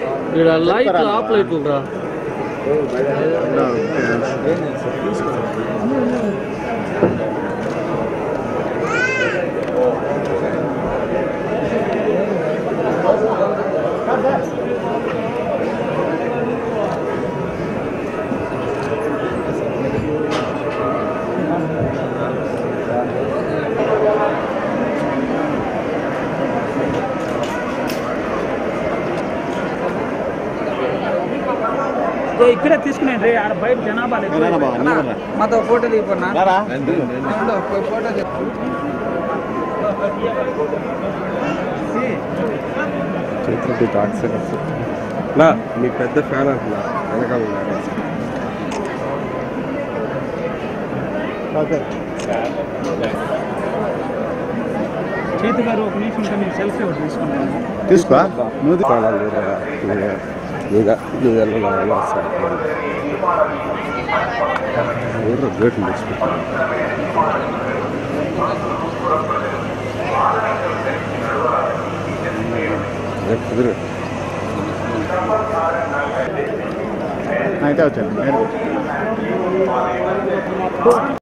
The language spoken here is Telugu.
ఇక్కడ లైట్లు ఆఫ్ లైట్లు రా ఇదో ఇక్కడే తీసుకునేది ఆడ బయట జనాభా లేదు. జనాభా, అన్నా, అందరూ. మాతో ఫోటో దిగిపోనా రారా ఫోటో చెప్పు చేతులకి డాక్స్ నా మీ పెద్ద ఫ్యాన్ అంటున్నా వెనకాల ఉన్నాడు. చేతి గారు ఒక నిమిషం ఉంటే నేను సెల్ఫీ ఒకటి తీసుకుంటాను తీసుకో నువ్వు తీ- చాలా లేరా? నువ్వే- నువ్వే- నువ్వు వెళ్ళాలి వస్తాను ఊర్లో గేట్లు తెచ్చిపెట్టాను కుదిరు అయితే వచ్చాను